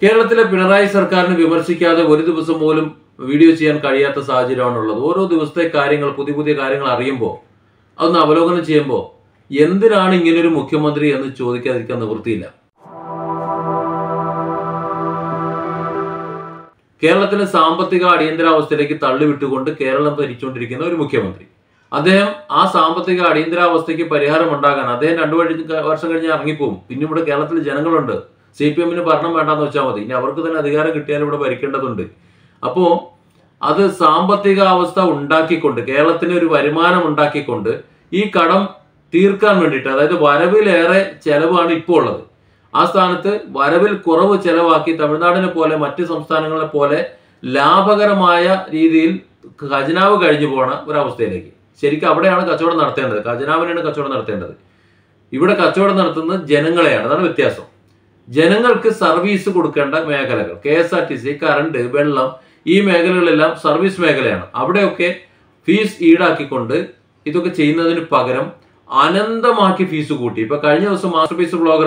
കേരളത്തിലെ പിണറായി സർക്കാരിനെ വിമർശിക്കാതെ ഒരു ദിവസം പോലും വീഡിയോ ചെയ്യാൻ കഴിയാത്ത സാഹചര്യമാണുള്ളത് ഓരോ ദിവസത്തെ കാര്യങ്ങൾ പുതിയ പുതിയ കാര്യങ്ങൾ അറിയുമ്പോൾ അതൊന്ന് അവലോകനം ചെയ്യുമ്പോൾ എന്തിനാണ് ഇങ്ങനൊരു മുഖ്യമന്ത്രി എന്ന് ചോദിക്കാതിരിക്കാൻ നിവൃത്തിയില്ല കേരളത്തിലെ സാമ്പത്തിക അടിയന്തരാവസ്ഥയിലേക്ക് തള്ളിവിട്ടുകൊണ്ട് കേരളം ഭരിച്ചുകൊണ്ടിരിക്കുന്ന ഒരു മുഖ്യമന്ത്രി അദ്ദേഹം ആ സാമ്പത്തിക അടിയന്തരാവസ്ഥയ്ക്ക് പരിഹാരം ഉണ്ടാകാൻ അദ്ദേഹം രണ്ടു വഴി വർഷം കഴിഞ്ഞ് ഇറങ്ങിപ്പോവും പിന്നെ ഇവിടെ കേരളത്തിൽ ജനങ്ങളുണ്ട് സി പി എമ്മിന് ഭരണം വേണ്ടാന്ന് വെച്ചാൽ മതി ഇനി അവർക്ക് തന്നെ അധികാരം കിട്ടിയാൽ ഇവിടെ ഭരിക്കേണ്ടതുണ്ട് അപ്പോൾ അത് സാമ്പത്തിക അവസ്ഥ ഉണ്ടാക്കിക്കൊണ്ട് കേരളത്തിന് ഒരു വരുമാനം ഉണ്ടാക്കിക്കൊണ്ട് ഈ കടം തീർക്കാൻ വേണ്ടിയിട്ട് അതായത് വരവിലേറെ ചെലവാണ് ഇപ്പോൾ ഉള്ളത് ആ സ്ഥാനത്ത് വരവിൽ കുറവ് ചെലവാക്കി തമിഴ്നാടിനെ പോലെ മറ്റ് സംസ്ഥാനങ്ങളെ പോലെ ലാഭകരമായ രീതിയിൽ ഖജനാവ് കഴിഞ്ഞു പോണ ഒരവസ്ഥയിലേക്ക് ശരിക്കും അവിടെയാണ് കച്ചവടം നടത്തേണ്ടത് ഖജനാവിനാണ് കച്ചവടം നടത്തേണ്ടത് ഇവിടെ കച്ചവടം നടത്തുന്നത് ജനങ്ങളെയാണ് അതാണ് വ്യത്യാസം ജനങ്ങൾക്ക് സർവീസ് കൊടുക്കേണ്ട മേഖലകൾ K S R T C current വെള്ളം ഈ മേഖലകളെല്ലാം സർവീസ് മേഖലയാണ് അവിടെയൊക്കെ ഫീസ് ഈടാക്കിക്കൊണ്ട് ഇതൊക്കെ ചെയ്യുന്നതിന് പകരം അനന്തമാക്കി ഫീസ് കൂട്ടി ഇപ്പൊ കഴിഞ്ഞ ദിവസം മാസ്റ്റർ പീസ് ബ്ലോഗർ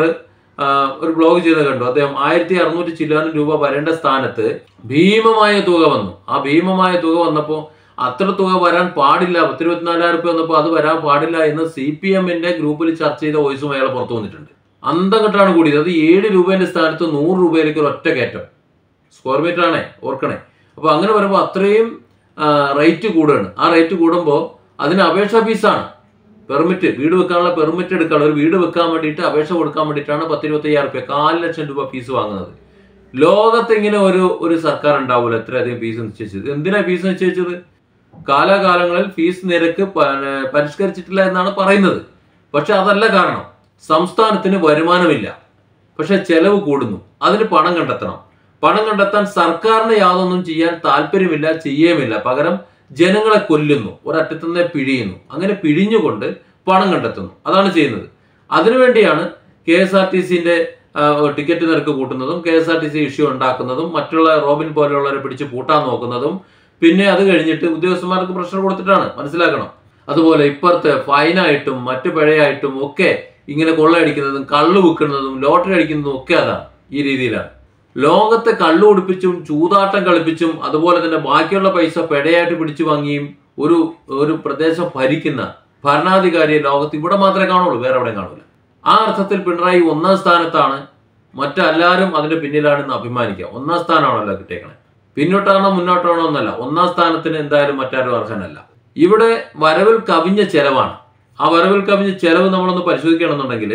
ഒരു ബ്ലോഗ് ചെയ്ത് കണ്ടു അദ്ദേഹം ആയിരത്തി അറുന്നൂറ്റി ചില്ലാനും രൂപ വരേണ്ട സ്ഥാനത്ത് ഭീമമായ തുക വന്നു ആ ഭീമമായ തുക വന്നപ്പോൾ അത്ര തുക വരാൻ പാടില്ല പത്തിരുപത്തിനാലായിരം രൂപ വന്നപ്പോൾ അത് വരാൻ പാടില്ല എന്ന് സി പി എമ്മിന്റെ ഗ്രൂപ്പിൽ ചർച്ച ചെയ്ത വോയിസും അയാൾ പുറത്തു വന്നിട്ടുണ്ട് അന്തം കെട്ടാണ് കൂടിയത് അത് ഏഴ് രൂപേന്റെ സ്ഥാനത്ത് നൂറ് രൂപയിലേക്ക് ഒരു ഒറ്റ കയറ്റം സ്ക്വയർ മീറ്റർ ആണേ ഓർക്കണേ അപ്പൊ അങ്ങനെ വരുമ്പോൾ അത്രയും റേറ്റ് കൂടുകയാണ് ആ റേറ്റ് കൂടുമ്പോൾ അതിന് അപേക്ഷാ ഫീസാണ് പെർമിറ്റ് വീട് വെക്കാനുള്ള പെർമിറ്റ് എടുക്കാനുള്ള ഒരു വീട് വെക്കാൻ വേണ്ടിയിട്ട് അപേക്ഷ കൊടുക്കാൻ വേണ്ടിയിട്ടാണ് പത്ത് ഇരുപത്തയ്യായിരം റുപ്യ കാല് ലക്ഷം രൂപ ഫീസ് വാങ്ങുന്നത് ലോകത്ത് ഇങ്ങനെ ഒരു ഒരു സർക്കാർ ഉണ്ടാവില്ല എത്രയധികം ഫീസ് നിശ്ചയിച്ചത് എന്തിനാ ഫീസ് നിശ്ചയിച്ചത് കാലാകാലങ്ങളിൽ ഫീസ് നിരക്ക് പ- പരിഷ്കരിച്ചിട്ടില്ല എന്നാണ് പറയുന്നത് പക്ഷെ അതല്ല കാരണം സംസ്ഥാനത്തിന് വരുമാനമില്ല പക്ഷെ ചെലവ് കൂടുന്നു അതിന് പണം കണ്ടെത്തണം പണം കണ്ടെത്താൻ സർക്കാരിന് യാതൊന്നും ചെയ്യാൻ താല്പര്യമില്ല ചെയ്യുകയുമില്ല പകരം ജനങ്ങളെ കൊല്ലുന്നു ഒരറ്റത്തുനിന്ന് പിഴിയുന്നു അങ്ങനെ പിഴിഞ്ഞുകൊണ്ട് പണം കണ്ടെത്തുന്നു അതാണ് ചെയ്യുന്നത് അതിനുവേണ്ടിയാണ് കെ എസ് ആർ ടി സിന്റെ ടിക്കറ്റ് നിരക്ക് കൂട്ടുന്നതും K S R T C issue ഉണ്ടാക്കുന്നതും മറ്റുള്ള റോബിൻ പോലെയുള്ളവരെ പിടിച്ച് പൂട്ടാൻ നോക്കുന്നതും പിന്നെ അത് കഴിഞ്ഞിട്ട് ഉദ്യോഗസ്ഥന്മാർക്ക് പ്രഷർ കൊടുത്തിട്ടാണ് മനസ്സിലാക്കണം അതുപോലെ ഇപ്പുറത്തെ ഫൈനായിട്ടും മറ്റു പിഴയായിട്ടും ഒക്കെ ഇങ്ങനെ കൊള്ളയടിക്കുന്നതും കള്ളു വിൽക്കുന്നതും ലോട്ടറി അടിക്കുന്നതും ഒക്കെ അതാണ് ഈ രീതിയിലാണ് ലോകത്തെ കള്ളു കുടിപ്പിച്ചും ചൂതാട്ടം കളിപ്പിച്ചും അതുപോലെ തന്നെ ബാക്കിയുള്ള പൈസ പെടയായിട്ട് പിടിച്ചു വാങ്ങിയും ഒരു ഒരു പ്രദേശം ഭരിക്കുന്ന ഭരണാധികാരിയെ ലോകത്ത് ഇവിടെ മാത്രമേ കാണുള്ളൂ വേറെ എവിടെയും കാണൂല ആ അർത്ഥത്തിൽ പിണറായി ഒന്നാം സ്ഥാനത്താണ് മറ്റെല്ലാവരും അതിന്റെ പിന്നിലാണെന്ന് അഭിമാനിക്കാം ഒന്നാം സ്ഥാനമാണല്ലോ കിട്ടിയേക്കണേ പിന്നോട്ടാണോ മുന്നോട്ടാണോ എന്നല്ല ഒന്നാം സ്ഥാനത്തിന് എന്തായാലും മറ്റാരും അർഹനല്ല ഇവിടെ വരവിൽ കവിഞ്ഞ ചെലവാണ് ആ വരവിൽ കവിഞ്ഞ ചെലവ് നമ്മളൊന്ന് പരിശോധിക്കണമെന്നുണ്ടെങ്കിൽ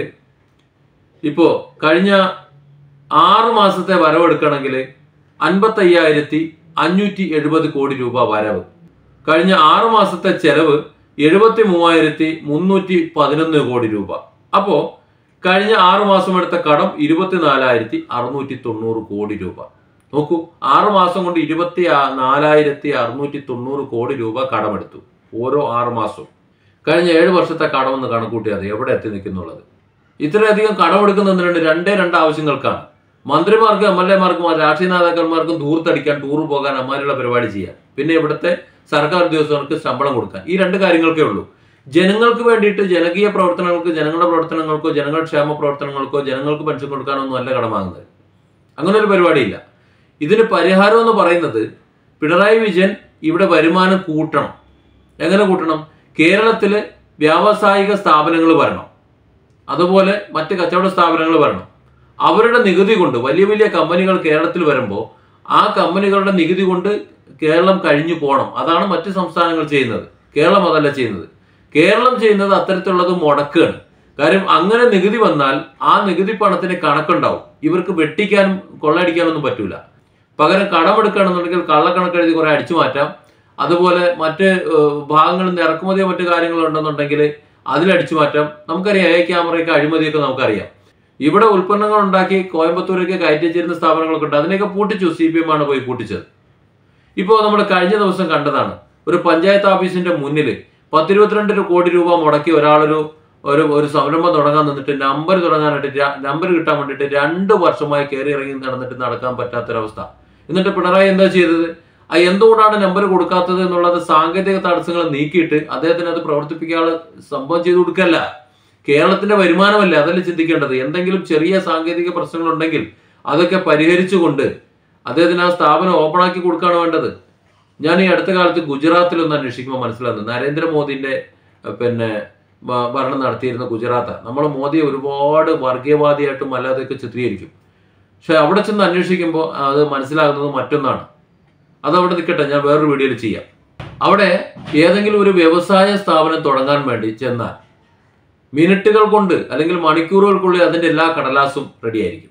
ഇപ്പോ കഴിഞ്ഞ ആറ് മാസത്തെ വരവെടുക്കണമെങ്കിൽ അൻപത്തയ്യായിരത്തി അഞ്ഞൂറ്റി എഴുപത് കോടി രൂപ വരവ് കഴിഞ്ഞ ആറ് മാസത്തെ ചെലവ് എഴുപത്തി മൂവായിരത്തി മുന്നൂറ്റി പതിനൊന്ന് കോടി രൂപ അപ്പോ കഴിഞ്ഞ ആറ് മാസം എടുത്ത കടം ഇരുപത്തിനാലായിരത്തി അറുന്നൂറ്റി തൊണ്ണൂറ് കോടി രൂപ നോക്കൂ ആറ് മാസം കൊണ്ട് ഇരുപത്തി ആ- നാലായിരത്തി അറുന്നൂറ്റി തൊണ്ണൂറ് കോടി രൂപ കടമെടുത്തു ഓരോ ആറ് മാസവും കഴിഞ്ഞ ഏഴ് വർഷത്തെ കടമെന്ന് കണക്കൂട്ടിയത് എവിടെ എത്തി നിൽക്കുന്നുള്ളത് ഇത്രയധികം കടമെടുക്കുന്നതിനുണ്ട് രണ്ടേ രണ്ട് ആവശ്യങ്ങൾക്കാണ് മന്ത്രിമാർക്കും എം എൽ എമാർക്കും രാഷ്ട്രീയ നേതാക്കന്മാർക്കും ദൂർത്തടിക്കാൻ ടൂർ പോകാൻ അമ്മാരിയുള്ള പരിപാടി ചെയ്യാൻ പിന്നെ ഇവിടുത്തെ സർക്കാർ ഉദ്യോഗസ്ഥർക്ക് ശമ്പളം കൊടുക്കാൻ ഈ രണ്ട് കാര്യങ്ങൾക്കേ ഉള്ളൂ ജനങ്ങൾക്ക് വേണ്ടിയിട്ട് ജനകീയ പ്രവർത്തനങ്ങൾക്ക് ജനങ്ങളുടെ പ്രവർത്തനങ്ങൾക്കോ ജനങ്ങളുടെ ക്ഷേമ പ്രവർത്തനങ്ങൾക്കോ ജനങ്ങൾക്ക് പെൻഷൻ കൊടുക്കാനൊന്നും അല്ല കടം വാങ്ങുന്നത് അങ്ങനെ ഒരു പരിപാടിയില്ല ഇതിന് പരിഹാരം എന്ന് പറയുന്നത് പിണറായി വിജയൻ ഇവിടെ വരുമാനം കൂട്ടണം എങ്ങനെ കൂട്ടണം കേരളത്തിൽ വ്യാവസായിക സ്ഥാപനങ്ങൾ വരണം അതുപോലെ മറ്റ് കച്ചവട സ്ഥാപനങ്ങൾ വരണം അവരുടെ നികുതി കൊണ്ട് വലിയ വലിയ കമ്പനികൾ കേരളത്തിൽ വരുമ്പോൾ ആ കമ്പനികളുടെ നികുതി കൊണ്ട് കേരളം കഴിഞ്ഞു പോകണം അതാണ് മറ്റ് സംസ്ഥാനങ്ങൾ ചെയ്യുന്നത് കേരളം അതല്ല ചെയ്യുന്നത് കേരളം ചെയ്യുന്നത് അത്തരത്തിലുള്ളത് മുടക്കുകയാണ് കാര്യം അങ്ങനെ നികുതി വന്നാൽ ആ നികുതി പണത്തിന് കണക്കുണ്ടാവും ഇവർക്ക് വെട്ടിക്കാനും കൊള്ളയടിക്കാനൊന്നും പറ്റൂല പകരം കടമെടുക്കുകയാണെന്നുണ്ടെങ്കിൽ കള്ളക്കണക്ക് എഴുതി കുറെ അടിച്ചു മാറ്റാം അതുപോലെ മറ്റ് ഏഹ്, ഭാഗങ്ങളിൽ നിന്ന് ഇറക്കുമതിയോ മറ്റു കാര്യങ്ങളോ ഉണ്ടെന്നുണ്ടെങ്കിൽ അതിലടിച്ചു മാറ്റാം നമുക്കറിയാം എ ക്യാമറയൊക്കെ അഴിമതിയൊക്കെ നമുക്കറിയാം ഇവിടെ ഉൽപ്പന്നങ്ങൾ ഉണ്ടാക്കി കോയമ്പത്തൂരൊക്കെ കയറ്റി വെച്ചിരുന്ന സ്ഥാപനങ്ങളൊക്കെ ഉണ്ട് അതിനെയൊക്കെ പൂട്ടിച്ചു സി പി എം ആണ് പോയി പൂട്ടിച്ചത് ഇപ്പോൾ നമ്മൾ കഴിഞ്ഞ ദിവസം കണ്ടതാണ് ഒരു പഞ്ചായത്ത് ഓഫീസിന്റെ മുന്നിൽ പത്തിരുപത്തിരണ്ട് കോടി രൂപ മുടക്കി ഒരാളൊരു ഒരു ഒരു സംരംഭം തുടങ്ങാൻ നിന്നിട്ട് നമ്പർ തുടങ്ങാനായിട്ട് നമ്പർ കിട്ടാൻ വേണ്ടിയിട്ട് രണ്ട് വർഷമായി കയറി ഇറങ്ങി നടന്നിട്ട് നടക്കാൻ പറ്റാത്തൊരവസ്ഥ എന്നിട്ട് പിണറായി എന്താ ചെയ്തത് ആ എന്തുകൊണ്ടാണ് നമ്പർ കൊടുക്കാത്തത് എന്നുള്ളത് സാങ്കേതിക തടസ്സങ്ങൾ നീക്കിയിട്ട് അദ്ദേഹത്തിന് അത് പ്രവർത്തിപ്പിക്കാനുള്ള സംഭവം ചെയ്തു കൊടുക്കല്ല കേരളത്തിന്റെ വരുമാനമല്ല അതല്ല ചിന്തിക്കേണ്ടത് എന്തെങ്കിലും ചെറിയ സാങ്കേതിക പ്രശ്നങ്ങളുണ്ടെങ്കിൽ അതൊക്കെ പരിഹരിച്ചുകൊണ്ട് അദ്ദേഹത്തിന് ആ സ്ഥാപനം ഓപ്പൺ ആക്കി കൊടുക്കുകയാണ് വേണ്ടത് ഞാൻ ഈ അടുത്ത കാലത്ത് ഗുജറാത്തിൽ ഒന്ന് അന്വേഷിക്കുമ്പോൾ മനസ്സിലാകുന്നത് നരേന്ദ്രമോദിന്റെ അഹ് പിന്നെ ഭ- ഭരണം നടത്തിയിരുന്ന ഗുജറാത്ത് നമ്മൾ മോദിയെ ഒരുപാട് വർഗീയവാദിയായിട്ടും അല്ലാതെയൊക്കെ ചിത്രീകരിക്കും പക്ഷെ അവിടെ ചെന്ന് അന്വേഷിക്കുമ്പോൾ അത് മനസ്സിലാകുന്നത് മറ്റൊന്നാണ് അതവിടെ നിൽക്കട്ടെ ഞാൻ വേറൊരു വീഡിയോയിൽ ചെയ്യാം അവിടെ ഏതെങ്കിലും ഒരു വ്യവസായ സ്ഥാപനം തുടങ്ങാൻ വേണ്ടി ചെന്നാൽ മിനിറ്റുകൾ കൊണ്ട് അല്ലെങ്കിൽ മണിക്കൂറുകൾക്കുള്ളിൽ അതിൻ്റെ എല്ലാ കടലാസും റെഡിയായിരിക്കും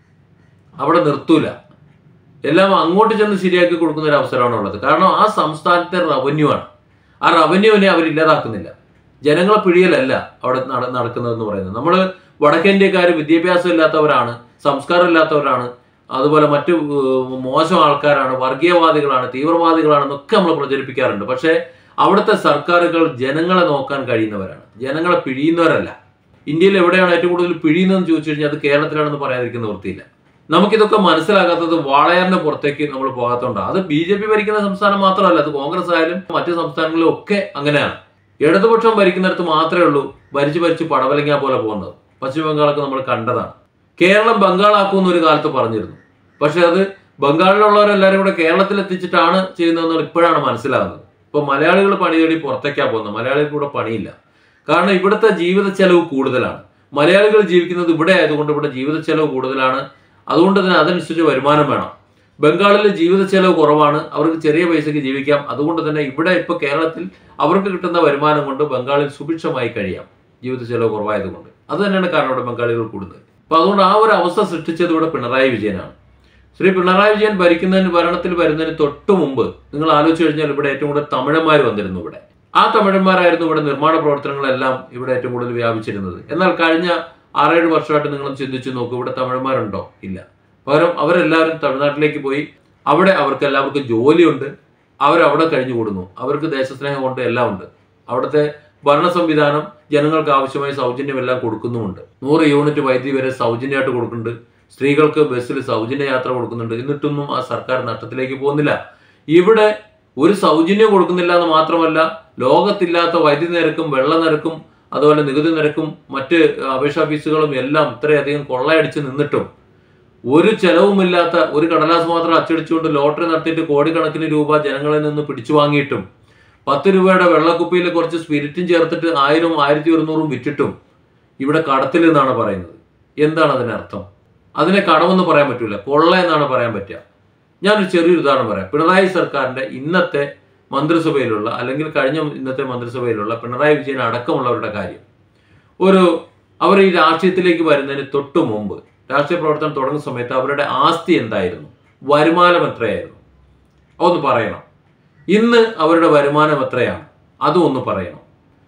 അവിടെ നിർത്തൂല എല്ലാം അങ്ങോട്ട് ചെന്ന് ശരിയാക്കി കൊടുക്കുന്ന ഒരു അവസരമാണ് ഉള്ളത് കാരണം ആ സംസ്ഥാനത്തെ റവന്യൂ ആണ് ആ റവന്യൂവിനെ അവർ ഇല്ലാതാക്കുന്നില്ല ജനങ്ങളെ പിഴിയലല്ല അവിടെ നട നടക്കുന്നതെന്ന് പറയുന്നത് നമ്മൾ വടക്കേന്ത്യക്കാർ വിദ്യാഭ്യാസം ഇല്ലാത്തവരാണ് സംസ്കാരം ഇല്ലാത്തവരാണ് അതുപോലെ മറ്റു ഏഹ്, മോശം ആൾക്കാരാണ് വർഗീയവാദികളാണ് തീവ്രവാദികളാണെന്നൊക്കെ നമ്മൾ പ്രചരിപ്പിക്കാറുണ്ട് പക്ഷേ അവിടുത്തെ സർക്കാരുകൾ ജനങ്ങളെ നോക്കാൻ കഴിയുന്നവരാണ് ജനങ്ങളെ പിഴിയുന്നവരല്ല ഇന്ത്യയിൽ എവിടെയാണ് ഏറ്റവും കൂടുതൽ പിഴിയുന്നതെന്ന് ചോദിച്ചു കഴിഞ്ഞാൽ അത് കേരളത്തിലാണെന്ന് പറയാതിരിക്കുന്ന വൃത്തിയില്ല നമുക്കിതൊക്കെ മനസ്സിലാകാത്തത് വാളയാറിന് പുറത്തേക്ക് നമ്മൾ പോകാത്തതുകൊണ്ടാണ് അത് ബി ജെ പി ഭരിക്കുന്ന സംസ്ഥാനം മാത്രമല്ല അത് കോൺഗ്രസ് ആയാലും മറ്റു സംസ്ഥാനങ്ങളിലും ഒക്കെ അങ്ങനെയാണ് ഇടതുപക്ഷം ഭരിക്കുന്നിടത്ത് മാത്രമേ ഉള്ളൂ ഭരിച്ചു ഭരിച്ച് പടവലങ്ങ പോലെ പോകുന്നത് പശ്ചിമ ബംഗാളൊക്കെ നമ്മൾ കണ്ടതാണ് കേരളം ബംഗാളാക്കുമെന്ന് ഒരു കാലത്ത് പറഞ്ഞിരുന്നു പക്ഷെ അത് ബംഗാളിലുള്ളവരെല്ലാവരും കൂടെ കേരളത്തിൽ എത്തിച്ചിട്ടാണ് ചെയ്യുന്നതെന്ന് ഇപ്പോഴാണ് മനസ്സിലാകുന്നത് ഇപ്പോൾ മലയാളികൾ പണി തേടി പുറത്തേക്കാണ് പോകുന്നത് മലയാളികൾക്ക് കൂടെ പണിയില്ല കാരണം ഇവിടുത്തെ ജീവിത ചെലവ് കൂടുതലാണ് മലയാളികൾ ജീവിക്കുന്നത് ഇവിടെ ആയതുകൊണ്ട് ഇവിടെ ജീവിത ചെലവ് കൂടുതലാണ് അതുകൊണ്ട് തന്നെ അതനുസരിച്ച് വരുമാനം വേണം ബംഗാളിൽ ജീവിത ചെലവ് കുറവാണ് അവർക്ക് ചെറിയ പൈസയ്ക്ക് ജീവിക്കാം അതുകൊണ്ട് തന്നെ ഇവിടെ ഇപ്പോൾ കേരളത്തിൽ അവർക്ക് കിട്ടുന്ന വരുമാനം കൊണ്ട് ബംഗാളിൽ സുഭിക്ഷമായി കഴിയാം ജീവിത ചെലവ് കുറവായതുകൊണ്ട് അത് തന്നെയാണ് കാരണം ഇവിടെ ബംഗാളികൾ കൂടുന്നത് അപ്പൊ അതുകൊണ്ട് ആ ഒരു അവസ്ഥ സൃഷ്ടിച്ചത് ഇവിടെ പിണറായി വിജയനാണ് ശ്രീ പിണറായി വിജയൻ ഭരിക്കുന്നതിന് ഭരണത്തിൽ വരുന്നതിന് തൊട്ടു മുമ്പ് നിങ്ങൾ ആലോചിച്ച് കഴിഞ്ഞാൽ ഇവിടെ ഏറ്റവും കൂടുതൽ തമിഴന്മാർ വന്നിരുന്നു ഇവിടെ ആ തമിഴന്മാരായിരുന്നു ഇവിടെ നിർമ്മാണ പ്രവർത്തനങ്ങളെല്ലാം ഇവിടെ ഏറ്റവും കൂടുതൽ വ്യാപിച്ചിരുന്നത് എന്നാൽ കഴിഞ്ഞ ആറേഴ് വർഷമായിട്ട് നിങ്ങൾ ചിന്തിച്ചു നോക്കൂ ഇവിടെ തമിഴന്മാരുണ്ടോ ഇല്ല പകരം അവരെല്ലാവരും തമിഴ്നാട്ടിലേക്ക് പോയി അവിടെ അവർക്ക് എല്ലാവർക്കും ജോലിയുണ്ട് അവരവിടെ കഴിഞ്ഞു കൂടുന്നു അവർക്ക് ദേശസ്നേഹം കൊണ്ട് എല്ലാം ഉണ്ട് അവിടുത്തെ ഭരണ സംവിധാനം ജനങ്ങൾക്ക് ആവശ്യമായ സൗജന്യം എല്ലാം കൊടുക്കുന്നുമുണ്ട് നൂറ് യൂണിറ്റ് വൈദ്യുതി വരെ സൗജന്യമായിട്ട് കൊടുക്കുന്നുണ്ട് സ്ത്രീകൾക്ക് ബസ്സിൽ സൗജന്യ യാത്ര കൊടുക്കുന്നുണ്ട് എന്നിട്ടൊന്നും ആ സർക്കാർ നഷ്ടത്തിലേക്ക് പോകുന്നില്ല ഇവിടെ ഒരു സൗജന്യം കൊടുക്കുന്നില്ല എന്ന് മാത്രമല്ല ലോകത്തില്ലാത്ത വൈദ്യുതി നിരക്കും വെള്ള നിരക്കും അതുപോലെ നികുതി നിരക്കും മറ്റ് അപേക്ഷാ ഫീസുകളും എല്ലാം ഇത്രയധികം കൊള്ളയടിച്ച് നിന്നിട്ടും ഒരു ചെലവുമില്ലാത്ത ഒരു കടലാസ് മാത്രം അച്ചടിച്ചുകൊണ്ട് ലോട്ടറി നടത്തിയിട്ട് കോടിക്കണക്കിന് രൂപ ജനങ്ങളിൽ നിന്ന് പിടിച്ചു വാങ്ങിയിട്ടും പത്ത് രൂപയുടെ വെള്ളക്കുപ്പിയിൽ കുറച്ച് സ്പിരിറ്റും ചേർത്തിട്ട് ആയിരം ആയിരത്തി ഒരുന്നൂറും വിറ്റിട്ടും ഇവിടെ കടത്തിൽ എന്നാണ് പറയുന്നത് എന്താണ് അതിനർത്ഥം അതിനെ കടമെന്ന് പറയാൻ പറ്റൂല കൊള്ള എന്നാണ് പറയാൻ പറ്റുക ഞാനൊരു ചെറിയൊരു ഉദാഹരണം പറയാം പിണറായി സർക്കാരിന്റെ ഇന്നത്തെ മന്ത്രിസഭയിലുള്ള അല്ലെങ്കിൽ കഴിഞ്ഞ ഇന്നത്തെ മന്ത്രിസഭയിലുള്ള പിണറായി വിജയൻ അടക്കമുള്ളവരുടെ കാര്യം ഒരു അവർ ഈ രാഷ്ട്രീയത്തിലേക്ക് വരുന്നതിന് തൊട്ടു മുമ്പ് രാഷ്ട്രീയ പ്രവർത്തനം തുടങ്ങുന്ന സമയത്ത് അവരുടെ ആസ്തി എന്തായിരുന്നു വരുമാനം എത്രയായിരുന്നു അതൊന്ന് പറയണം ഇന്ന് അവരുടെ വരുമാനം എത്രയാണ് അതും ഒന്ന് പറയണം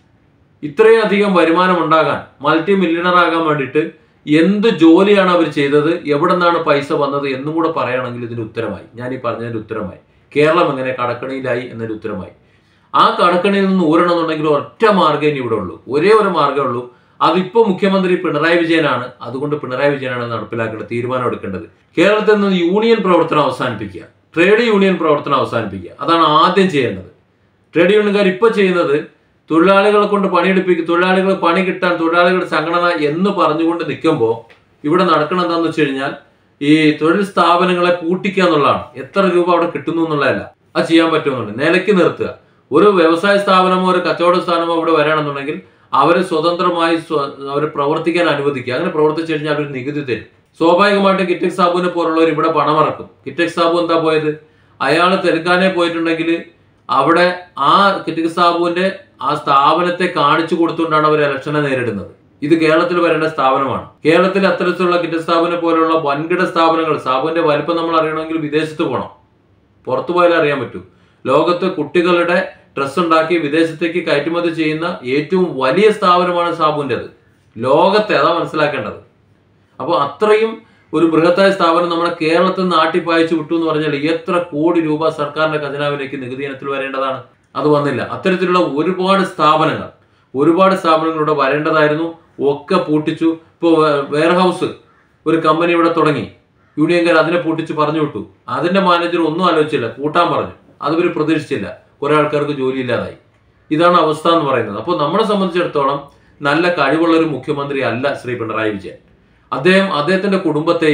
ഇത്രയധികം വരുമാനം ഉണ്ടാകാൻ മൾട്ടി മില്യണർ ആകാൻ വേണ്ടിയിട്ട് എന്ത് ജോലിയാണ് അവർ ചെയ്തത് എവിടെ നിന്നാണ് പൈസ വന്നത് എന്നും കൂടെ പറയുകയാണെങ്കിൽ ഇതിന് ഉത്തരമായി ഞാൻ ഈ പറഞ്ഞതിന്റെ ഉത്തരമായി കേരളം എങ്ങനെ കടക്കണിയിലായി എന്നൊരു ഉത്തരമായി ആ കടക്കണിയിൽ നിന്ന് ഊരണമെന്നുണ്ടെങ്കിൽ ഒറ്റ മാർഗ്ഗമേ ഇനി ഇവിടെ ഉള്ളൂ ഒരേ ഒരു മാർഗ്ഗമേ ഉള്ളൂ അതിപ്പോ മുഖ്യമന്ത്രി പിണറായി വിജയനാണ് അതുകൊണ്ട് പിണറായി വിജയനാണ് നടപ്പിലാക്കേണ്ട തീരുമാനം എടുക്കേണ്ടത് കേരളത്തിൽ നിന്ന് യൂണിയൻ പ്രവർത്തനം അവസാനിപ്പിക്കുക ട്രേഡ് യൂണിയൻ പ്രവർത്തനം അവസാനിപ്പിക്കുക അതാണ് ആദ്യം ചെയ്യേണ്ടത് ട്രേഡ് യൂണിയൻകാർ ഇപ്പോൾ ചെയ്യുന്നത് തൊഴിലാളികളെ കൊണ്ട് പണിയെടുപ്പിക്കുക തൊഴിലാളികൾ പണി കിട്ടാൻ തൊഴിലാളികളുടെ സംഘടന എന്ന് പറഞ്ഞുകൊണ്ട് നിൽക്കുമ്പോൾ ഇവിടെ നടക്കണം എന്താണെന്ന് വെച്ച് കഴിഞ്ഞാൽ ഈ തൊഴിൽ സ്ഥാപനങ്ങളെ പൂട്ടിക്കുക എന്നുള്ളതാണ് എത്ര രൂപ അവിടെ കിട്ടുന്നു എന്നുള്ളതല്ല അത് ചെയ്യാൻ പറ്റുമെന്നുണ്ട് നിലയ്ക്ക് നിർത്തുക ഒരു വ്യവസായ സ്ഥാപനമോ ഒരു കച്ചവട സ്ഥാപനമോ ഇവിടെ വരികയാണെന്നുണ്ടെങ്കിൽ അവരെ സ്വതന്ത്രമായി അവർ പ്രവർത്തിക്കാൻ അനുവദിക്കുക അങ്ങനെ പ്രവർത്തിച്ചു കഴിഞ്ഞാൽ അവർ നികുതി തരും സ്വാഭാവികമായിട്ട് കിറ്റക് സാബുവിനെ പോലുള്ളവർ ഇവിടെ പണമിറക്കും കിറ്റക് സാബു എന്താ പോയത് അയാൾ തെലുങ്കാനെ പോയിട്ടുണ്ടെങ്കിൽ അവിടെ ആ കിറ്റക് സാബുവിന്റെ ആ സ്ഥാപനത്തെ കാണിച്ചു കൊടുത്തുകൊണ്ടാണ് അവർ ഇലക്ഷനെ നേരിടുന്നത് ഇത് കേരളത്തിൽ വരേണ്ട സ്ഥാപനമാണ് കേരളത്തിൽ അത്തരത്തിലുള്ള കിറ്റക് സ്ഥാപനം പോലുള്ള വൻകിട സ്ഥാപനങ്ങൾ സാബുവിന്റെ വലിപ്പം നമ്മൾ അറിയണമെങ്കിൽ വിദേശത്ത് പോകണം പുറത്തു പോയാലേ അറിയാൻ പറ്റൂ ലോകത്ത് കുട്ടികളുടെ ഡ്രസ്സ് ഉണ്ടാക്കി വിദേശത്തേക്ക് കയറ്റുമതി ചെയ്യുന്ന ഏറ്റവും വലിയ സ്ഥാപനമാണ് സാബുവിൻ്റെത് ലോകത്തെ അതാ മനസ്സിലാക്കേണ്ടത് അപ്പോൾ അത്രയും ഒരു ബൃഹത്തായ സ്ഥാപനം നമ്മുടെ കേരളത്തിൽ നിന്ന് ആട്ടിപ്പായച്ചു വിട്ടു എന്ന് പറഞ്ഞാൽ എത്ര കോടി രൂപ സർക്കാരിന്റെ ഖജനാവിലേക്ക് നികുതി ഇനത്തിൽ വരേണ്ടതാണ് അത് വന്നില്ല അത്തരത്തിലുള്ള ഒരുപാട് സ്ഥാപനങ്ങൾ ഒരുപാട് സ്ഥാപനങ്ങളിവിടെ വരേണ്ടതായിരുന്നു ഒക്കെ പൂട്ടിച്ചു ഇപ്പോൾ വെയർ ഹൗസ് ഒരു കമ്പനി ഇവിടെ തുടങ്ങി യൂണിയൻകാർ അതിനെ പൂട്ടിച്ച് പറഞ്ഞു വിട്ടു അതിന്റെ മാനേജർ ഒന്നും ആലോചിച്ചില്ല പൂട്ടാൻ പറഞ്ഞു അത് ഇവർ പ്രതീക്ഷിച്ചില്ല കുറെ ആൾക്കാർക്ക് ജോലി ഇല്ലാതായി ഇതാണ് അവസ്ഥ എന്ന് പറയുന്നത് അപ്പോൾ നമ്മളെ സംബന്ധിച്ചിടത്തോളം നല്ല കഴിവുള്ള ഒരു മുഖ്യമന്ത്രി അല്ല ശ്രീ പിണറായി വിജയൻ അദ്ദേഹം അദ്ദേഹത്തിന്റെ കുടുംബത്തെയും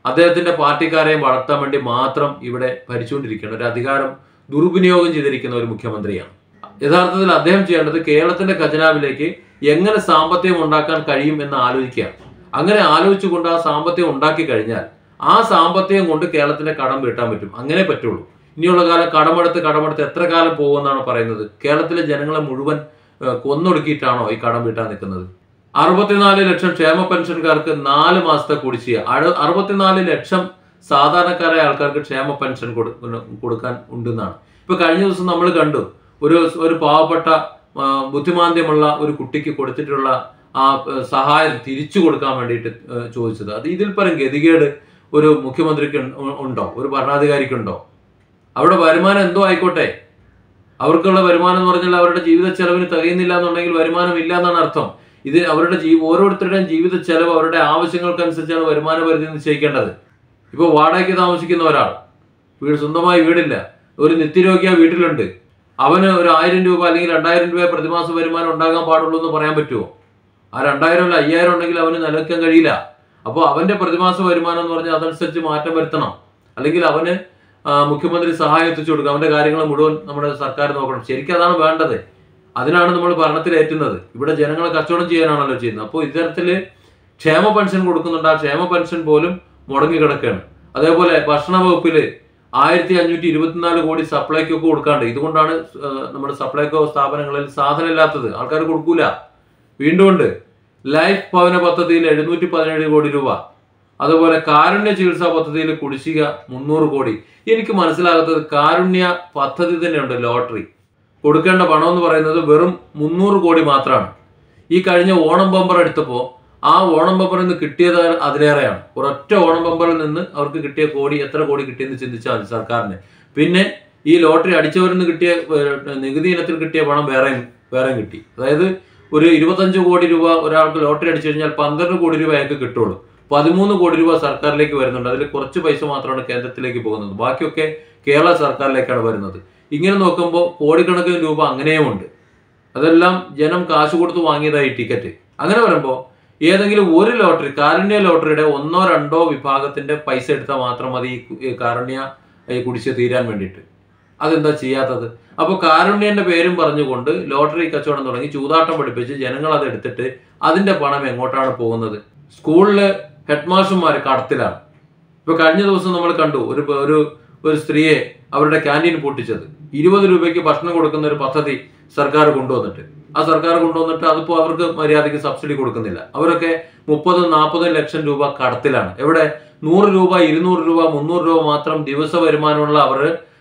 അദ്ദേഹത്തിന്റെ പാർട്ടിക്കാരെയും വളർത്താൻ വേണ്ടി മാത്രം ഇവിടെ ഭരിച്ചുകൊണ്ടിരിക്കുന്ന ഒരു അധികാരം ദുർവിനിയോഗം ചെയ്തിരിക്കുന്ന ഒരു മുഖ്യമന്ത്രിയാണ് യഥാർത്ഥത്തിൽ അദ്ദേഹം ചെയ്യേണ്ടത് കേരളത്തിന്റെ ഖജനാവിലേക്ക് എങ്ങനെ സാമ്പത്തികം ഉണ്ടാക്കാൻ കഴിയും എന്ന് ആലോചിക്കുക അങ്ങനെ ആലോചിച്ചുകൊണ്ട് ആ സാമ്പത്തികം ഉണ്ടാക്കി കഴിഞ്ഞാൽ ആ സാമ്പത്തികം കൊണ്ട് കേരളത്തിന്റെ കടം വീട്ടാൻ പറ്റും അങ്ങനെ പറ്റുള്ളൂ ഇനിയുള്ള കാലം കടമെടുത്ത് കടമെടുത്ത് എത്ര കാലം പോകുമെന്നാണ് പറയുന്നത് കേരളത്തിലെ ജനങ്ങളെ മുഴുവൻ ഏഹ്, കൊന്നൊടുക്കിയിട്ടാണോ ഈ കടം വീട്ടാൻ നിൽക്കുന്നത് അറുപത്തിനാല് ലക്ഷം ക്ഷേമ പെൻഷൻകാർക്ക് നാല് മാസത്തെ കുടിശ്ശിക അഴ- അറുപത്തിനാല് ലക്ഷം സാധാരണക്കാരായ ആൾക്കാർക്ക് ക്ഷേമ പെൻഷൻ കൊടു- കൊടുക്കാൻ ഉണ്ടെന്നാണ് ഇപ്പൊ കഴിഞ്ഞ ദിവസം നമ്മൾ കണ്ടു ഒരു ഒരു പാവപ്പെട്ട ആ, ബുദ്ധിമാന്ദ്യമുള്ള ഒരു കുട്ടിക്ക് കൊടുത്തിട്ടുള്ള ആ ആ, സഹായം തിരിച്ചു കൊടുക്കാൻ വേണ്ടിയിട്ട് ആ, ചോദിച്ചത് അത് ഇതിൽ പരം ഗതികേട് ഒരു മുഖ്യമന്ത്രിക്ക് ഉ- ഉണ്ടോ ഒരു ഭരണാധികാരിക്കുണ്ടോ അവരുടെ വരുമാനം എന്തോ ആയിക്കോട്ടെ അവർക്കുള്ള വരുമാനം എന്ന് പറഞ്ഞാൽ അവരുടെ ജീവിത ചെലവിന് തികയുന്നില്ല എന്നുണ്ടെങ്കിൽ വരുമാനം ഇല്ല എന്നാണ് അർത്ഥം ഇത് അവരുടെ ജീ ഓരോരുത്തരുടെയും ജീവിത ചെലവ് അവരുടെ ആവശ്യങ്ങൾക്കനുസരിച്ചാണ് വരുമാന പരിധി നിശ്ചയിക്കേണ്ടത് ഇപ്പോൾ വാടകയ്ക്ക് താമസിക്കുന്ന ഒരാൾ വീട് സ്വന്തമായി വീടില്ല ഒരു നിത്യരോഗി ആ വീട്ടിലുണ്ട് അവന് ഒരു ആയിരം രൂപ അല്ലെങ്കിൽ രണ്ടായിരം രൂപ പ്രതിമാസ വരുമാനം ഉണ്ടാകാൻ പാടുള്ളൂ എന്ന് പറയാൻ പറ്റുമോ ആ രണ്ടായിരം അല്ല അയ്യായിരം ഉണ്ടെങ്കിൽ അവന് നിലനിൽക്കാൻ കഴിയില്ല അപ്പോൾ അവന്റെ പ്രതിമാസ വരുമാനം എന്ന് പറഞ്ഞാൽ അതനുസരിച്ച് മാറ്റം വരുത്തണം അല്ലെങ്കിൽ അവന് ആ, മുഖ്യമന്ത്രി സഹായം എത്തിച്ചു കൊടുക്കുക അവന്റെ കാര്യങ്ങൾ മുഴുവൻ നമ്മുടെ സർക്കാർ നോക്കണം ശരിക്കും അതാണ് വേണ്ടത് അതിനാണ് നമ്മൾ ഭരണത്തിലേറ്റുന്നത് ഇവിടെ ജനങ്ങളെ കച്ചവടം ചെയ്യാനാണല്ലോ ചെയ്യുന്നത് അപ്പോൾ ഇത്തരത്തില് ക്ഷേമ പെൻഷൻ കൊടുക്കുന്നുണ്ട് ആ ക്ഷേമ പെൻഷൻ പോലും മുടങ്ങി കിടക്കുകയാണ് അതേപോലെ ഭക്ഷണ വകുപ്പില് ആയിരത്തി അഞ്ഞൂറ്റി ഇരുപത്തിനാല് കോടി സപ്ലൈക്കൊക്കെ കൊടുക്കാണ്ട് ഇതുകൊണ്ടാണ് ആ, നമ്മുടെ സപ്ലൈകോ സ്ഥാപനങ്ങളിൽ സാധനം ഇല്ലാത്തത് ആൾക്കാർ കൊടുക്കൂല വീണ്ടും ഉണ്ട് ലൈഫ് ഭവന പദ്ധതിയിൽ എഴുന്നൂറ്റി പതിനേഴ് കോടി രൂപ അതുപോലെ കാരുണ്യ ചികിത്സാ പദ്ധതിയിൽ കുടിശ്ശിക മുന്നൂറ് കോടി എനിക്ക് മനസ്സിലാകാത്തത് കാരുണ്യ പദ്ധതി തന്നെയുണ്ട് ലോട്ടറി കൊടുക്കേണ്ട പണം എന്ന് പറയുന്നത് വെറും മുന്നൂറ് കോടി മാത്രമാണ് ഈ കഴിഞ്ഞ ഓണം ബമ്പർ എടുത്തപ്പോൾ ആ ഓണം ബമ്പറിൽ നിന്ന് കിട്ടിയത് അതിലേറെയാണ് ഒരൊറ്റ ഓണം ബമ്പറിൽ നിന്ന് അവർക്ക് കിട്ടിയ കോടി എത്ര കോടി കിട്ടിയെന്ന് ചിന്തിച്ചാൽ മതി സർക്കാരിന് പിന്നെ ഈ ലോട്ടറി അടിച്ചവരിൽ നിന്ന് കിട്ടിയ ഏഹ്, നികുതി ഇനത്തിൽ കിട്ടിയ പണം വേറെയും വേറെയും കിട്ടി അതായത് ഒരു ഇരുപത്തഞ്ച് കോടി രൂപ ഒരാൾക്ക് ലോട്ടറി അടിച്ചു കഴിഞ്ഞാൽ പന്ത്രണ്ട് കോടി രൂപ അയാൾക്ക് കിട്ടുള്ളൂ പതിമൂന്ന് കോടി രൂപ സർക്കാരിലേക്ക് വരുന്നുണ്ട് അതിൽ കുറച്ച് പൈസ മാത്രമാണ് കേന്ദ്രത്തിലേക്ക് പോകുന്നത് ബാക്കിയൊക്കെ കേരള സർക്കാരിലേക്കാണ് വരുന്നത് ഇങ്ങനെ നോക്കുമ്പോൾ കോടിക്കണക്കിന് രൂപ അങ്ങനെയും ഉണ്ട് അതെല്ലാം ജനം കാശ് കൊടുത്ത് വാങ്ങിയതായി ടിക്കറ്റ് അങ്ങനെ വരുമ്പോൾ ഏതെങ്കിലും ഒരു ലോട്ടറി കാരുണ്യ ലോട്ടറിയുടെ ഒന്നോ രണ്ടോ വിഭാഗത്തിന്റെ പൈസ എടുത്താൽ മാത്രം മതി ഈ കു- ഈ കാരുണ്യ ഈ കുടിശ്ശിക തീരാൻ വേണ്ടിയിട്ട് അതെന്താ ചെയ്യാത്തത് അപ്പോൾ കാരുണ്യന്റെ പേരും പറഞ്ഞുകൊണ്ട് ലോട്ടറി കച്ചവടം തുടങ്ങി ചൂതാട്ടം പഠിപ്പിച്ച് ജനങ്ങൾ അത് എടുത്തിട്ട് അതിന്റെ പണം എങ്ങോട്ടാണ് പോകുന്നത് സ്കൂളില് ഹെഡ് മാസ്റ്റർമാർ കടത്തിലാണ് ഇപ്പൊ കഴിഞ്ഞ ദിവസം നമ്മൾ കണ്ടു ഒരു ഒരു ഒരു സ്ത്രീയെ അവരുടെ ക്യാൻറ്റീൻ പൊട്ടിച്ചത് ഇരുപത് രൂപയ്ക്ക് ഭക്ഷണം കൊടുക്കുന്ന ഒരു പദ്ധതി സർക്കാർ കൊണ്ടുവന്നിട്ട് ആ സർക്കാർ കൊണ്ടുവന്നിട്ട് അതിപ്പോ അവർക്ക് മര്യാദയ്ക്ക് സബ്സിഡി കൊടുക്കുന്നില്ല അവരൊക്കെ മുപ്പതും നാൽപ്പതും ലക്ഷം രൂപ കടത്തിലാണ് എവിടെ നൂറ് രൂപ ഇരുന്നൂറ് രൂപ മുന്നൂറ് രൂപ മാത്രം ദിവസ വരുമാനമുള്ള അവർ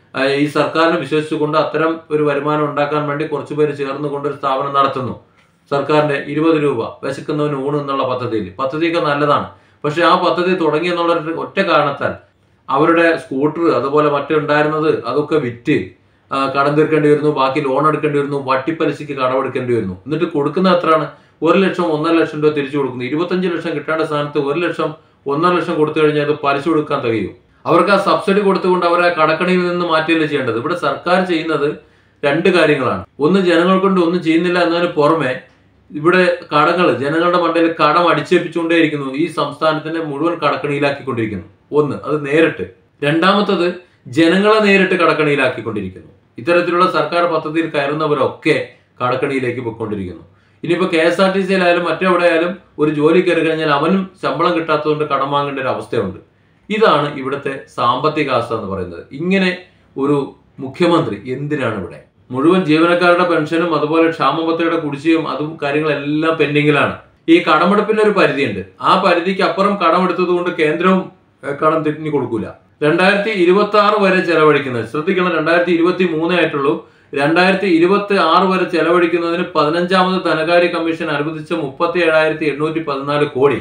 ഈ സർക്കാരിനെ വിശ്വസിച്ചുകൊണ്ട് അത്തരം ഒരു വരുമാനം ഉണ്ടാക്കാൻ വേണ്ടി കുറച്ചു പേര് ചേർന്നുകൊണ്ട് ഒരു സ്ഥാപനം നടത്തുന്നു സർക്കാരിന്റെ ഇരുപത് രൂപ വിശക്കുന്നവന് ഊണ് എന്നുള്ള പദ്ധതിയിൽ പദ്ധതിയൊക്കെ നല്ലതാണ് പക്ഷെ ആ പദ്ധതി തുടങ്ങി എന്നുള്ള ഒരു ഒറ്റ കാരണത്താൽ അവരുടെ സ്കൂട്ടർ അതുപോലെ മറ്റുണ്ടായിരുന്നത് അതൊക്കെ വിറ്റ് ആ, കടം തീർക്കേണ്ടി വരുന്നു ബാക്കി ലോൺ എടുക്കേണ്ടി വരുന്നു വട്ടിപ്പലിശയ്ക്ക് കടമെടുക്കേണ്ടി വരുന്നു എന്നിട്ട് കൊടുക്കുന്ന എത്രയാണ് ഒരു ലക്ഷം ഒന്നര ലക്ഷം രൂപ തിരിച്ചു കൊടുക്കുന്നു ഇരുപത്തഞ്ച് ലക്ഷം കിട്ടേണ്ട സ്ഥാനത്ത് ഒരു ലക്ഷം ഒന്നര ലക്ഷം കൊടുത്തു കഴിഞ്ഞാൽ അത് പലിശ കൊടുക്കാൻ തികയും അവർക്ക് ആ സബ്സിഡി കൊടുത്തുകൊണ്ട് അവരെ കടക്കണിയിൽ നിന്ന് മാറ്റുകയല്ലേ ചെയ്യേണ്ടത് ഇവിടെ സർക്കാർ ചെയ്യുന്നത് രണ്ട് കാര്യങ്ങളാണ് ഒന്ന് ജനങ്ങൾ കൊണ്ട് ഒന്നും ചെയ്യുന്നില്ല എന്നതിന് പുറമെ ഇവിടെ കടങ്ങൾ ജനങ്ങളുടെ മണ്ടയിൽ കടം അടിച്ചേൽപ്പിച്ചുകൊണ്ടേയിരിക്കുന്നു ഈ സംസ്ഥാനത്തിന്റെ മുഴുവൻ കടക്കണിയിലാക്കിക്കൊണ്ടിരിക്കുന്നു ഒന്ന് അത് നേരിട്ട് രണ്ടാമത്തത് ജനങ്ങളെ നേരിട്ട് കടക്കണിയിലാക്കിക്കൊണ്ടിരിക്കുന്നു ഇത്തരത്തിലുള്ള സർക്കാർ പദ്ധതിയിൽ കയറുന്നവരൊക്കെ കടക്കണിയിലേക്ക് പോയിക്കൊണ്ടിരിക്കുന്നു ഇനിയിപ്പോ കെ എസ് ആർ ടി സിയിലായാലും മറ്റെവിടെ ആയാലും ഒരു ജോലി കയറി കഴിഞ്ഞാൽ അവനും ശമ്പളം കിട്ടാത്തതുകൊണ്ട് കടം വാങ്ങേണ്ട ഒരു അവസ്ഥയുണ്ട് ഇതാണ് ഇവിടുത്തെ സാമ്പത്തിക അവസ്ഥ എന്ന് പറയുന്നത് ഇങ്ങനെ ഒരു മുഖ്യമന്ത്രി എന്തിനാണ് ഇവിടെ മുഴുവൻ ജീവനക്കാരുടെ പെൻഷനും അതുപോലെ ക്ഷാമബത്തയുടെ കുടിശ്ശികയും അതും കാര്യങ്ങളെല്ലാം പെൻഡിങ്ങിലാണ് ഈ കടമെടുപ്പിന്റെ ഒരു പരിധിയുണ്ട് ആ പരിധിക്ക് അപ്പുറം കടമെടുത്തത് കൊണ്ട് കേന്ദ്രവും ഏഹ്, കടം തിരിഞ്ഞു കൊടുക്കൂല രണ്ടായിരത്തി ഇരുപത്തി ആറ് വരെ ചെലവഴിക്കുന്നത് ശ്രദ്ധിക്കണം രണ്ടായിരത്തി ഇരുപത്തി മൂന്നേ ആയിട്ടുള്ളൂ രണ്ടായിരത്തി ഇരുപത്തി ആറ് വരെ ചെലവഴിക്കുന്നതിന് പതിനഞ്ചാമത് ധനകാര്യ കമ്മീഷൻ അനുവദിച്ച മുപ്പത്തി ഏഴായിരത്തി എണ്ണൂറ്റി പതിനാല് കോടി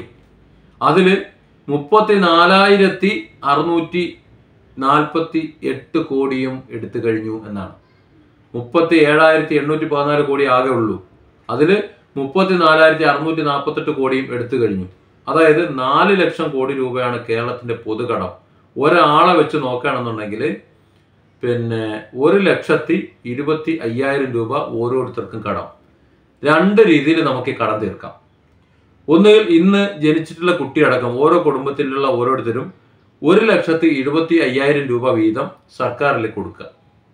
അതില് മുപ്പത്തി നാലായിരത്തി അറുന്നൂറ്റി നാൽപ്പത്തി എട്ട് കോടിയും എടുത്തു കഴിഞ്ഞു എന്നാണ് മുപ്പത്തി ഏഴായിരത്തി എണ്ണൂറ്റി പതിനാല് കോടി ആകെ ഉള്ളൂ അതിൽ മുപ്പത്തി നാലായിരത്തി അറുന്നൂറ്റി നാൽപ്പത്തെട്ട് കോടിയും എടുത്തു കഴിഞ്ഞു അതായത് നാല് ലക്ഷം കോടി രൂപയാണ് കേരളത്തിന്റെ പൊതുകടം ഒരാളെ വെച്ച് നോക്കുകയാണെന്നുണ്ടെങ്കിൽ പിന്നെ ഒരു ലക്ഷത്തി ഇരുപത്തി അയ്യായിരം രൂപ ഓരോരുത്തർക്കും കടം രണ്ട് രീതിയിൽ നമുക്ക് ഈ കടം തീർക്കാം ഒന്നുകിൽ ഇന്ന് ജനിച്ചിട്ടുള്ള കുട്ടിയടക്കം ഓരോ കുടുംബത്തിലുള്ള ഓരോരുത്തരും ഒരു ലക്ഷത്തി എഴുപത്തി അയ്യായിരം രൂപ വീതം സർക്കാരിലേക്ക് കൊടുക്കുക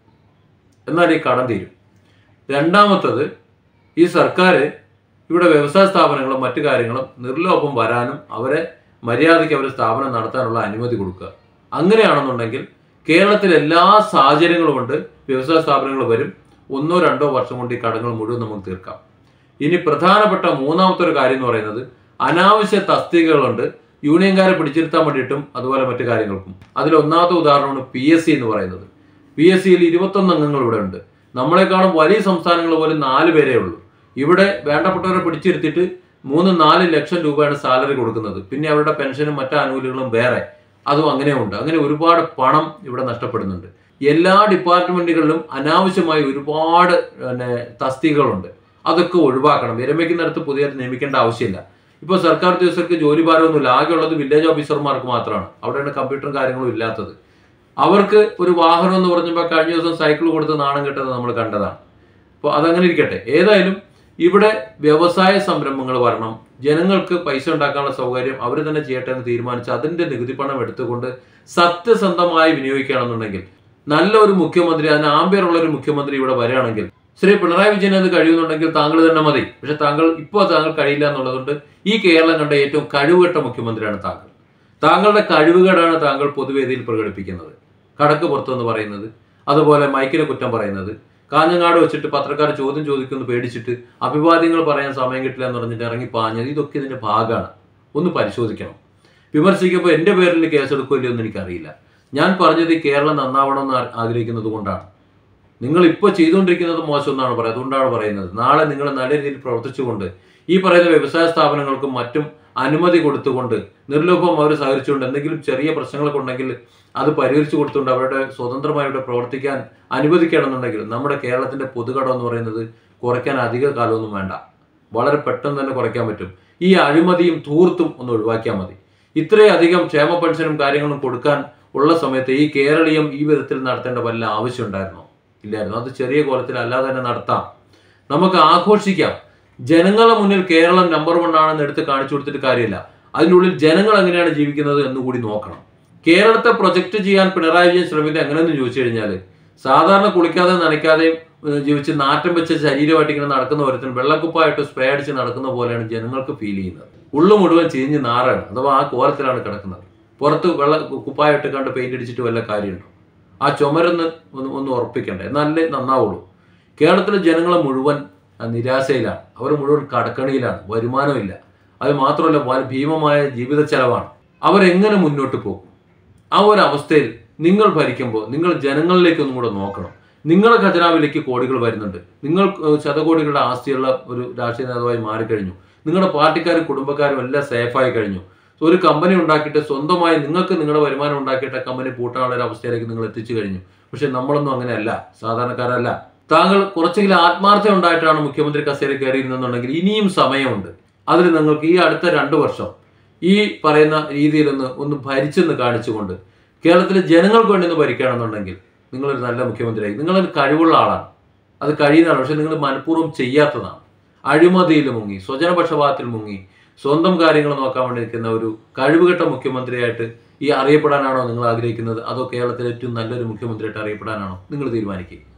എന്നാൽ ഈ കടം തീരും രണ്ടാമത്തത് ഈ സർക്കാർ ഇവിടെ വ്യവസായ സ്ഥാപനങ്ങളും മറ്റു കാര്യങ്ങളും നിർലോഭം വരാനും അവരെ മര്യാദയ്ക്ക് അവർ സ്ഥാപനം നടത്താനുള്ള അനുമതി കൊടുക്കുക അങ്ങനെയാണെന്നുണ്ടെങ്കിൽ കേരളത്തിൽ എല്ലാ സാഹചര്യങ്ങളും കൊണ്ട് വ്യവസായ സ്ഥാപനങ്ങൾ വരും ഒന്നോ രണ്ടോ വർഷം കൊണ്ട് ഈ കടങ്ങൾ മുഴുവൻ നമുക്ക് തീർക്കാം ഇനി പ്രധാനപ്പെട്ട മൂന്നാമത്തെ ഒരു കാര്യം എന്ന് പറയുന്നത് അനാവശ്യ തസ്തികകളുണ്ട് യൂണിയൻകാരെ പിടിച്ചിരുത്താൻ വേണ്ടിയിട്ടും അതുപോലെ മറ്റു കാര്യങ്ങൾക്കും അതിൽ ഒന്നാമത്തെ ഉദാഹരണമാണ് പി എസ് സി എന്ന് പറയുന്നത് പി എസ് സിയിൽ ഇരുപത്തൊന്ന് അംഗങ്ങൾ ഇവിടെ ഉണ്ട് നമ്മളെക്കാളും വലിയ സംസ്ഥാനങ്ങൾ പോലും നാല് പേരേ ഉള്ളൂ ഇവിടെ വേണ്ടപ്പെട്ടവരെ പിടിച്ചിരുത്തിയിട്ട് മൂന്ന് നാല് ലക്ഷം രൂപയാണ് സാലറി കൊടുക്കുന്നത് പിന്നെ അവരുടെ പെൻഷനും മറ്റു ആനുകൂല്യങ്ങളും വേറെ അതും അങ്ങനെയുണ്ട് അങ്ങനെ ഒരുപാട് പണം ഇവിടെ നഷ്ടപ്പെടുന്നുണ്ട് എല്ലാ ഡിപ്പാർട്ട്മെന്റുകളിലും അനാവശ്യമായി ഒരുപാട് പിന്നെ തസ്തികകളുണ്ട് അതൊക്കെ ഒഴിവാക്കണം വിരമിക്കുന്നിടത്ത് പുതിയ നിയമിക്കേണ്ട ആവശ്യമില്ല ഇപ്പോൾ സർക്കാർ ഉദ്യോഗസ്ഥർക്ക് ജോലി ഭാരമൊന്നുമില്ല ആകെയുള്ളത് വില്ലേജ് ഓഫീസർമാർക്ക് മാത്രമാണ് അവിടെയാണ് കമ്പ്യൂട്ടറും കാര്യങ്ങളും ഇല്ലാത്തത് അവർക്ക് ഒരു വാഹനം എന്ന് പറഞ്ഞപ്പോൾ കഴിഞ്ഞ ദിവസം സൈക്കിൾ കൊടുത്ത് നാണം കെട്ടത് നമ്മൾ കണ്ടതാണ് അപ്പോൾ അതങ്ങനെ ഇരിക്കട്ടെ ഏതായാലും ഇവിടെ വ്യവസായ സംരംഭങ്ങൾ വരണം ജനങ്ങൾക്ക് പൈസ ഉണ്ടാക്കാനുള്ള സൗകര്യം അവർ തന്നെ ചെയ്യട്ടെ എന്ന് തീരുമാനിച്ച് അതിന്റെ നികുതി പണം എടുത്തുകൊണ്ട് സത്യസന്ധമായി വിനിയോഗിക്കുകയാണെന്നുണ്ടെങ്കിൽ നല്ല ഒരു മുഖ്യമന്ത്രി അതിന് ആംബിയറുള്ള ഒരു മുഖ്യമന്ത്രി ഇവിടെ വരികയാണെങ്കിൽ ശ്രീ പിണറായി വിജയൻ അത് കഴിയുന്നുണ്ടെങ്കിൽ താങ്കൾ തന്നെ മതി പക്ഷെ താങ്കൾ ഇപ്പോൾ താങ്കൾ കഴിയില്ല എന്നുള്ളതുകൊണ്ട് ഈ കേരളം കണ്ട ഏറ്റവും കഴിവുകെട്ട മുഖ്യമന്ത്രിയാണ് താങ്കൾ താങ്കളുടെ കഴിവുകേടാണ് താങ്കൾ പൊതുവേദിയിൽ പ്രകടിപ്പിക്കുന്നത് കടക്ക് പുറത്തെന്ന് പറയുന്നത് അതുപോലെ മൈക്കിനെ കുറ്റം പറയുന്നത് കാഞ്ഞങ്ങാട് വെച്ചിട്ട് പത്രക്കാർ ചോദ്യം ചോദിക്കുന്നു പേടിച്ചിട്ട് അഭിവാദ്യങ്ങൾ പറയാൻ സമയം കിട്ടില്ല എന്ന് പറഞ്ഞിട്ട് ഇറങ്ങി പാഞ്ഞത് ഇതൊക്കെ ഇതിന്റെ ഭാഗമാണ് ഒന്ന് പരിശോധിക്കണം വിമർശിക്കുമ്പോൾ എൻ്റെ പേരിൽ കേസെടുക്കില്ലോ എന്ന് എനിക്കറിയില്ല ഞാൻ പറഞ്ഞത് ഈ കേരളം നന്നാവണമെന്ന് ആ- ആഗ്രഹിക്കുന്നത് കൊണ്ടാണ് നിങ്ങൾ ഇപ്പോൾ ചെയ്തുകൊണ്ടിരിക്കുന്നത് മോശം എന്നാണ് പറയുന്നത് അതുകൊണ്ടാണ് പറയുന്നത് നാളെ നിങ്ങൾ നല്ല രീതിയിൽ പ്രവർത്തിച്ചുകൊണ്ട് ഈ പറയുന്ന വ്യവസായ സ്ഥാപനങ്ങൾക്കും മറ്റും അനുമതി കൊടുത്തുകൊണ്ട് നിർലോഭം അവർ സഹകരിച്ചുകൊണ്ട് എന്തെങ്കിലും ചെറിയ പ്രശ്നങ്ങളൊക്കെ ഉണ്ടെങ്കിൽ അത് പരിഹരിച്ചു കൊടുത്തുകൊണ്ട് അവരുടെ സ്വതന്ത്രമായി ഇവിടെ പ്രവർത്തിക്കാൻ അനുവദിക്കണമെന്നുണ്ടെങ്കിൽ നമ്മുടെ കേരളത്തിന്റെ പൊതുകടം എന്ന് പറയുന്നത് കുറയ്ക്കാൻ അധിക കാലമൊന്നും വേണ്ട വളരെ പെട്ടെന്ന് തന്നെ കുറയ്ക്കാൻ പറ്റും ഈ അഴിമതിയും ധൂർത്തും ഒന്ന് ഒഴിവാക്കിയാൽ മതി ഇത്രയധികം ക്ഷേമ പെൻഷനും കാര്യങ്ങളും കൊടുക്കാൻ ഉള്ള സമയത്ത് ഈ കേരളീയം ഈ വിധത്തിൽ നടത്തേണ്ട വല്ല ആവശ്യമുണ്ടായിരുന്നോ ഇല്ലായിരുന്നു അത് ചെറിയ കോലത്തിൽ അല്ലാതെ തന്നെ നടത്താം നമുക്ക് ആഘോഷിക്കാം ജനങ്ങളെ മുന്നിൽ കേരളം നമ്പർ വൺ ആണെന്ന് എടുത്ത് കാണിച്ചു കൊടുത്തിട്ട് കാര്യമില്ല അതിനുള്ളിൽ ജനങ്ങൾ എങ്ങനെയാണ് ജീവിക്കുന്നത് എന്ന് കൂടി നോക്കണം കേരളത്തെ പ്രൊജക്ട് ചെയ്യാൻ പിണറായി വിജയൻ ശ്രമിക്കുന്നത് എങ്ങനെയെന്ന് ചോദിച്ചു കഴിഞ്ഞാൽ സാധാരണ കുളിക്കാതെ നനയ്ക്കാതെയും ഏഹ്, ജീവിച്ച് നാറ്റം വെച്ച ശരീരമായിട്ട് ഇങ്ങനെ നടക്കുന്ന ഒരുത്തൻ വെള്ളക്കുപ്പായിട്ട് സ്പ്രേ അടിച്ച് നടക്കുന്ന പോലെയാണ് ജനങ്ങൾക്ക് ഫീൽ ചെയ്യുന്നത് ഉള്ളു മുഴുവൻ ചീഞ്ഞ് നാറാണ് അഥവാ ആ കോലത്തിലാണ് കിടക്കുന്നത് പുറത്ത് വെള്ള കുപ്പായിട്ട് കണ്ട് പെയിന്റ് അടിച്ചിട്ട് വല്ല കാര്യമുണ്ടോ ആ ചുമരൊന്ന് ഒന്ന് ഒന്ന് ഉറപ്പിക്കണ്ടേ എന്നാലേ നന്നാവുള്ളൂ കേരളത്തിലെ ജനങ്ങളെ മുഴുവൻ ആ, നിരാശയിലാണ് അവർ മുഴുവൻ കടക്കണിയിലാണ് വരുമാനമില്ല അത് മാത്രമല്ല വൻ ഭീമമായ ജീവിത ചെലവാണ് അവരെങ്ങനെ മുന്നോട്ട് പോകും ആ ഒരു അവസ്ഥയിൽ നിങ്ങൾ ഭരിക്കുമ്പോൾ നിങ്ങൾ ജനങ്ങളിലേക്ക് ഒന്നും കൂടെ നോക്കണം നിങ്ങളുടെ ഖജനാവിലേക്ക് കോടികൾ വരുന്നുണ്ട് നിങ്ങൾ ഏഹ്, ശതകോടികളുടെ ആസ്തിയുള്ള ഒരു രാഷ്ട്രീയ നേതാവായി മാറിക്കഴിഞ്ഞു നിങ്ങളുടെ പാർട്ടിക്കാരും കുടുംബക്കാരും എല്ലാം സേഫായി കഴിഞ്ഞു ഒരു കമ്പനി ഉണ്ടാക്കിയിട്ട് സ്വന്തമായി നിങ്ങൾക്ക് നിങ്ങളുടെ വരുമാനം ഉണ്ടാക്കിയിട്ട് കമ്പനി പൂട്ടാനുള്ള ഒരു അവസ്ഥയിലേക്ക് നിങ്ങൾ എത്തിച്ചു കഴിഞ്ഞു പക്ഷെ നമ്മളൊന്നും അങ്ങനെയല്ല സാധാരണക്കാരല്ല താങ്കൾ കുറച്ചെങ്കിലും ആത്മാർത്ഥം ഉണ്ടായിട്ടാണ് മുഖ്യമന്ത്രി കസേര കയറിയിരുന്നെന്നുണ്ടെങ്കിൽ ഇനിയും സമയമുണ്ട് അതിൽ നിങ്ങൾക്ക് ഈ അടുത്ത രണ്ട് വർഷം ഈ പറയുന്ന രീതിയിലൊന്ന് ഒന്ന് ഭരിച്ചെന്ന് കാണിച്ചുകൊണ്ട് കേരളത്തിലെ ജനങ്ങൾക്ക് വേണ്ടി ഒന്ന് ഭരിക്കുകയാണെന്നുണ്ടെങ്കിൽ നിങ്ങളൊരു നല്ല മുഖ്യമന്ത്രിയായി നിങ്ങളൊരു കഴിവുള്ള ആളാണ് അത് കഴിയുന്നതാണ് പക്ഷെ നിങ്ങൾ മനഃപൂർവ്വം ചെയ്യാത്തതാണ് അഴിമതിയിൽ മുങ്ങി സ്വജനപക്ഷപാതത്തിൽ മുങ്ങി സ്വന്തം കാര്യങ്ങൾ നോക്കാൻ വേണ്ടി നിൽക്കുന്ന ഒരു കഴിവുകെട്ട മുഖ്യമന്ത്രിയായിട്ട് ഈ അറിയപ്പെടാനാണോ നിങ്ങൾ ആഗ്രഹിക്കുന്നത് അതോ കേരളത്തിലെ ഏറ്റവും നല്ലൊരു മുഖ്യമന്ത്രിയായിട്ട് അറിയപ്പെടാനാണോ നിങ്ങൾ തീരുമാനിക്കുക